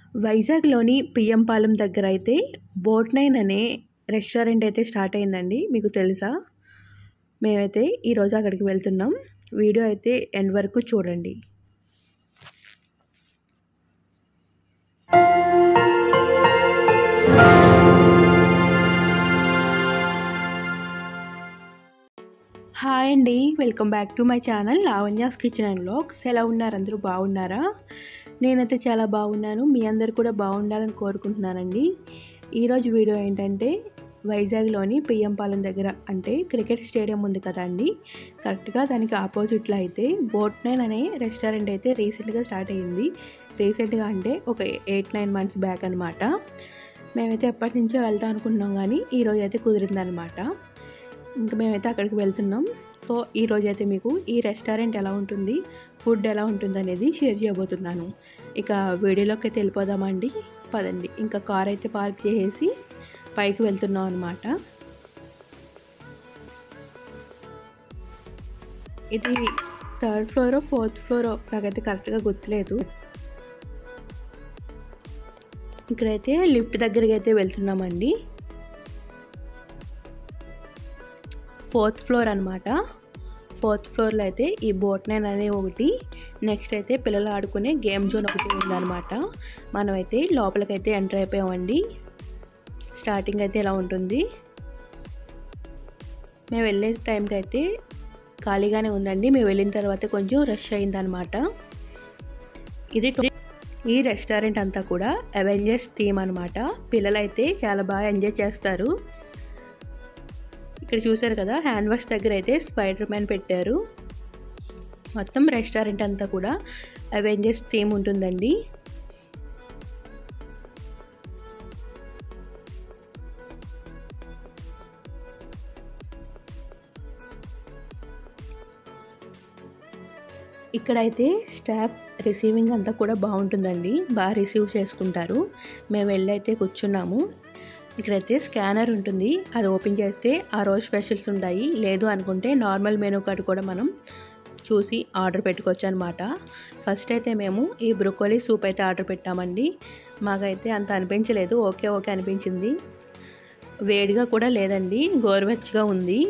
వైజాగ్లోని PM Palem దగ్గర అయితే boat nine అనే రెస్టారెంట్ అయితే స్టార్ట్ అయిందండి మీకు తెలుసా మేమైతే ఈరోజు అక్కడికి వెళ్తున్నాం వీడియో అయితే ఎండ్ వరకు చూడండి హాయ్ అండి welcome back to my channel Lavanya's kitchen and vlogs ఎలా ఉన్నారు అందరూ బాగున్నారా నేనైతే చాలా బాగున్నాను మీ అందరు కూడా బాగుండాలని కోరుకుంటున్నానండి ఈరోజు వీడియో ఏంటంటే వైజాగ్లోని పిఎం పాలెం దగ్గర అంటే క్రికెట్ స్టేడియం ఉంది కదా అండి కరెక్ట్గా దానికి ఆపోజిట్లో అయితే బోట్ నైన్ అనే రెస్టారెంట్ అయితే రీసెంట్గా స్టార్ట్ అయ్యింది రీసెంట్గా అంటే ఒక ఎయిట్ నైన్ మంత్స్ బ్యాక్ అనమాట మేమైతే ఎప్పటి నుంచో వెళ్దాం అనుకుంటున్నాం కానీ ఈరోజు అయితే కుదిరిందనమాట ఇంకా మేమైతే అక్కడికి వెళ్తున్నాం సో ఈరోజు అయితే మీకు ఈ రెస్టారెంట్ ఎలా ఉంటుంది ఫుడ్ ఎలా ఉంటుంది అనేది షేర్ చేయబోతున్నాను ఇక వీడియోలోకి అయితే వెళ్ళిపోదామండి పదండి ఇంకా కార్ అయితే పార్క్ చేసేసి పైకి వెళ్తున్నాం అనమాట ఇది థర్డ్ ఫ్లోర్ ఫోర్త్ ఫ్లోర్ నాకైతే కరెక్ట్గా గుర్తులేదు ఇక్కడైతే లిఫ్ట్ దగ్గరికి అయితే వెళ్తున్నామండి ఫోర్త్ ఫ్లోర్ అనమాట ఫోర్త్ ఫ్లోర్లో అయితే ఈ బోట్ నైన్ అనే ఒకటి నెక్స్ట్ అయితే పిల్లలు ఆడుకునే గేమ్ జోన్ ఒకటి ఉందన్నమాట మనమైతే లోపలికైతే ఎంటర్ అయిపోయామండి స్టార్టింగ్ అయితే ఇలా ఉంటుంది మేము వెళ్ళే టైంకి అయితే ఖాళీగానే ఉందండి మేము వెళ్ళిన తర్వాత కొంచెం రష్ అయిందనమాట ఇది ఈ రెస్టారెంట్ అంతా కూడా అవెంజర్స్ థీమ్ అనమాట పిల్లలైతే చాలా బాగా ఎంజాయ్ చేస్తారు ఇక్కడ చూసారు కదా హ్యాండ్ వాష్ దగ్గర అయితే స్పైడర్ మ్యాన్ పెట్టారు మొత్తం రెస్టారెంట్ అంతా కూడా అవెంజర్స్ థీమ్ ఉంటుందండి ఇక్కడైతే స్టాఫ్ రిసీవింగ్ అంతా కూడా బాగుంటుందండి బాగా రిసీవ్ చేసుకుంటారు మేము వెళ్ళి అయితే కూర్చున్నాము ఇక్కడైతే స్కానర్ ఉంటుంది అది ఓపెన్ చేస్తే ఆ రోజు స్పెషల్స్ ఉంటాయి లేదు అనుకుంటే నార్మల్ మెనూ కార్డు కూడా మనం చూసి ఆర్డర్ పెట్టుకోవచ్చు అనమాట ఫస్ట్ అయితే మేము ఈ బ్రొకోలీ సూప్ అయితే ఆర్డర్ పెట్టామండి మాకైతే అంత అనిపించలేదు ఓకే ఓకే అనిపించింది వేడిగా కూడా లేదండి గోరువెచ్చగా ఉంది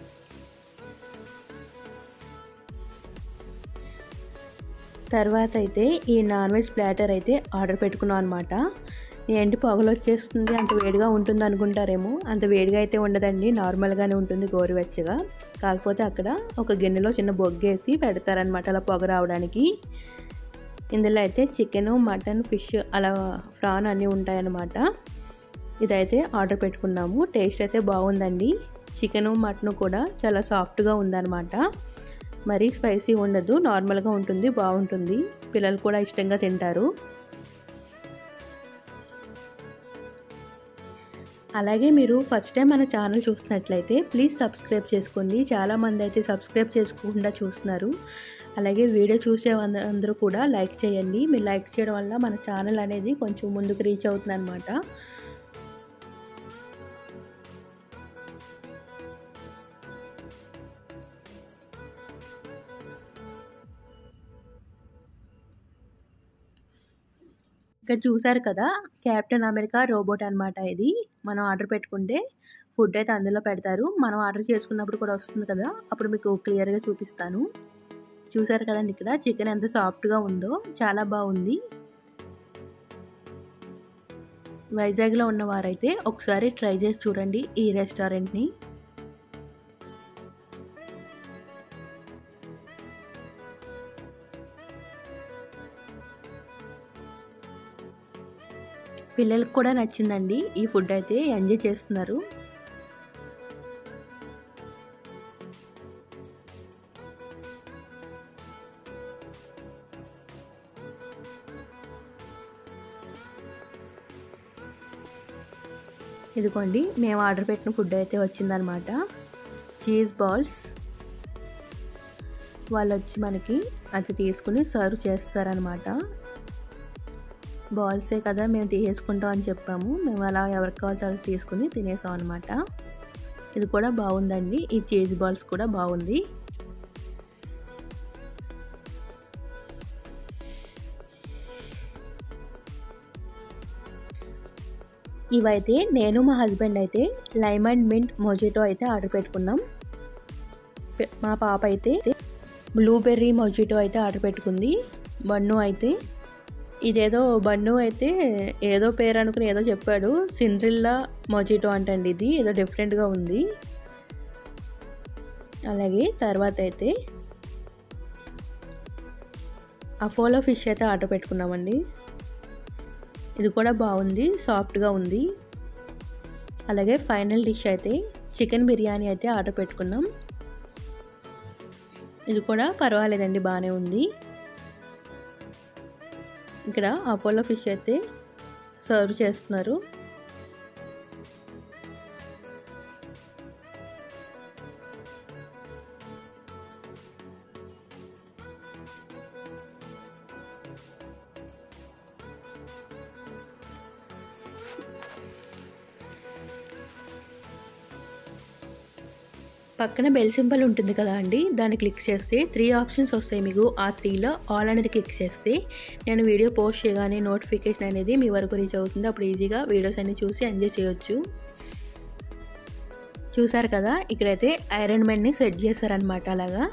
తర్వాత అయితే ఈ నాన్ వెజ్ ప్లాటర్ అయితే ఆర్డర్ పెట్టుకున్నాం అనమాట ఏంటి పొగలు వచ్చేస్తుంది అంత వేడిగా ఉంటుంది అనుకుంటారేమో అంత వేడిగా అయితే ఉండదండి నార్మల్గానే ఉంటుంది గోరువెచ్చగా కాకపోతే అక్కడ ఒక గిన్నెలో చిన్న బొగ్గేసి పెడతారనమాట అలా పొగ రావడానికి ఇందులో అయితే చికెన్ మటన్ ఫిష్ అలా ఫ్రాన్ అన్నీ ఉంటాయన్నమాట ఇదైతే ఆర్డర్ పెట్టుకున్నాము టేస్ట్ అయితే బాగుందండి చికెను మటన్ కూడా చాలా సాఫ్ట్గా ఉందన్నమాట మరీ స్పైసీ ఉండదు నార్మల్గా ఉంటుంది బాగుంటుంది పిల్లలు కూడా ఇష్టంగా తింటారు అలాగే మీరు ఫస్ట్ టైం మన ఛానల్ చూస్తున్నట్లయితే ప్లీజ్ సబ్స్క్రైబ్ చేసుకోండి చాలామంది అయితే సబ్స్క్రైబ్ చేసుకోకుండా చూస్తున్నారు అలాగే వీడియో చూసే అందరూ కూడా లైక్ చేయండి మీరు లైక్ చేయడం వల్ల మన ఛానల్ అనేది కొంచెం ముందుకు రీచ్ అవుతుంది అనమాట ఇక్కడ చూసారు కదా క్యాప్టెన్ అమెరికా రోబోట్ అనమాట ఇది మనం ఆర్డర్ పెట్టుకుంటే ఫుడ్ అయితే అందులో పెడతారు మనం ఆర్డర్ చేసుకున్నప్పుడు కూడా వస్తుంది కదా అప్పుడు మీకు క్లియర్గా చూపిస్తాను చూసారు కదండి ఇక్కడ చికెన్ ఎంత సాఫ్ట్గా ఉందో చాలా బాగుంది వైజాగ్లో ఉన్నవారైతే ఒకసారి ట్రై చేసి చూడండి ఈ రెస్టారెంట్ని పిల్లలకు కూడా నచ్చిందండి ఈ ఫుడ్ అయితే ఎంజాయ్ చేస్తున్నారు ఇదిగోండి మేము ఆర్డర్ పెట్టిన ఫుడ్ అయితే వచ్చిందనమాట చీజ్ బాల్స్ వాళ్ళు వచ్చి మనకి అది తీసుకుని సర్వ్ చేస్తారనమాట బాల్సే కదా మేము తీసేసుకుంటాం అని చెప్పాము మేము అలా ఎవరికి కావాల్సి అలా తీసుకుని తినేసాం అనమాట ఇది కూడా బాగుందండి ఈ చీజ్ బాల్స్ కూడా బాగుంది ఇవైతే నేను మా హస్బెండ్ అయితే లైమ్ అండ్ మింట్ మొజిటో అయితే ఆర్డర్ పెట్టుకున్నాం పె- మా పాప అయితే బ్లూబెర్రీ మొజిటో అయితే ఆర్డర్ పెట్టుకుంది బన్ను అయితే ఇదేదో బన్ను అయితే ఏదో పేరు అనుకుని ఏదో చెప్పాడు సిండ్రిల్లా మొజిటో అంటండి ఇది ఏదో డిఫరెంట్గా ఉంది అలాగే తర్వాత అయితే అపోలో ఫిష్ అయితే ఆర్డర్ పెట్టుకున్నామండి ఇది కూడా బాగుంది సాఫ్ట్గా ఉంది అలాగే ఫైనల్ డిష్ అయితే చికెన్ బిర్యానీ అయితే ఆర్డర్ పెట్టుకున్నాం ఇది కూడా పర్వాలేదండి బాగానే ఉంది ఇక్కడ అపోలో ఫిష్ అయితే సర్వ్ చేస్తున్నారు పక్కన బెల్ సింబల్ ఉంటుంది కదా అండి దాన్ని క్లిక్ చేస్తే త్రీ ఆప్షన్స్ వస్తాయి మీకు ఆ త్రీలో ఆల్ అనేది క్లిక్ చేస్తే నేను వీడియో పోస్ట్ చేయగానే నోటిఫికేషన్ అనేది మీ వరకు రీచ్ అవుతుంది అప్పుడు ఈజీగా వీడియోస్ అన్ని చూసి ఎంజాయ్ చేయొచ్చు చూసారు కదా ఇక్కడైతే ఐరన్ మ్యాన్ని సెట్ చేశారనమాట అలాగా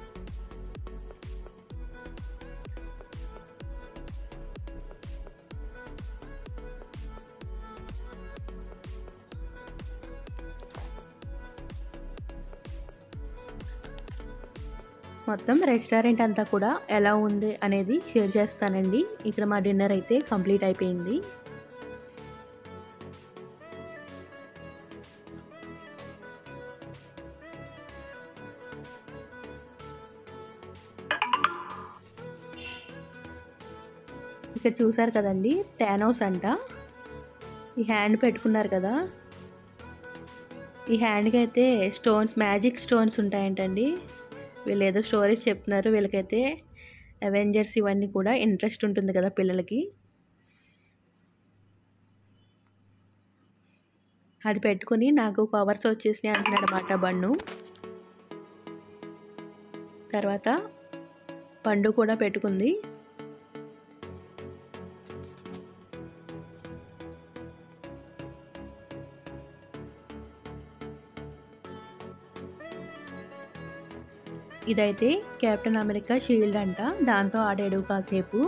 మొత్తం రెస్టారెంట్ అంతా కూడా ఎలా ఉంది అనేది షేర్ చేస్తానండి ఇక్కడ మా డిన్నర్ అయితే కంప్లీట్ అయిపోయింది ఇక్కడ చూసారు కదండి టానోస్ అంట ఈ హ్యాండ్ పెట్టుకున్నారు కదా ఈ హ్యాండ్కి అయితే స్టోన్స్ మ్యాజిక్ స్టోన్స్ ఉంటాయంటండి వీళ్ళు ఏదో స్టోరీస్ చెప్తున్నారు వీళ్ళకైతే అవెంజర్స్ ఇవన్నీ కూడా ఇంట్రెస్ట్ ఉంటుంది కదా పిల్లలకి అది పెట్టుకుని నాకు పవర్స్ వచ్చేసినాయి అంటున్నాడు అనమాట బండు తర్వాత పండు కూడా పెట్టుకుంది ఇదైతే కెప్టెన్ అమెరికా షీల్డ్ అంట దాంతో ఆడాడు కాసేపు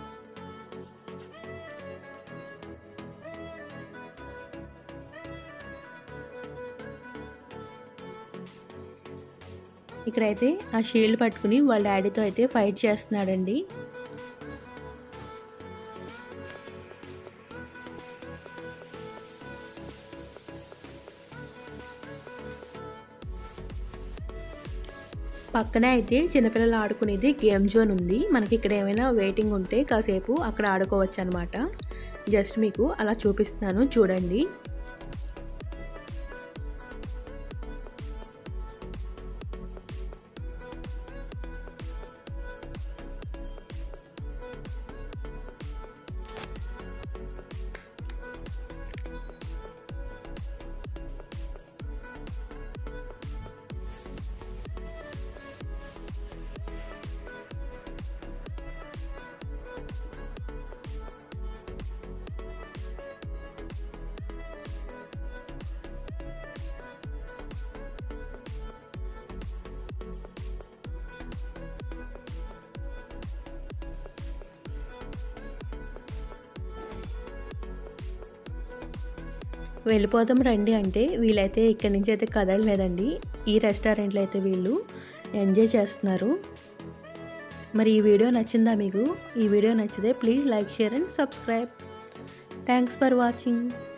ఇక్కడైతే ఆ షీల్డ్ పట్టుకుని వాళ్ళ డాడీతో అయితే ఫైట్ చేస్తున్నాడండి పక్కనే అయితే చిన్నపిల్లలు ఆడుకునేది గేమ్ జోన్ ఉంది మనకి ఇక్కడ ఏమైనా వెయిటింగ్ ఉంటే కాసేపు అక్కడ ఆడుకోవచ్చు అనమాట జస్ట్ మీకు అలా చూపిస్తున్నాను చూడండి వెళ్ళిపోదాం రండి అంటే వీళ్ళైతే ఇక్కడి నుంచి అయితే కదలలేదండి ఈ రెస్టారెంట్లో అయితే వీళ్ళు ఎంజాయ్ చేస్తున్నారు మరి ఈ వీడియో నచ్చిందా మీకు ఈ వీడియో నచ్చితే please like share and subscribe thanks for watching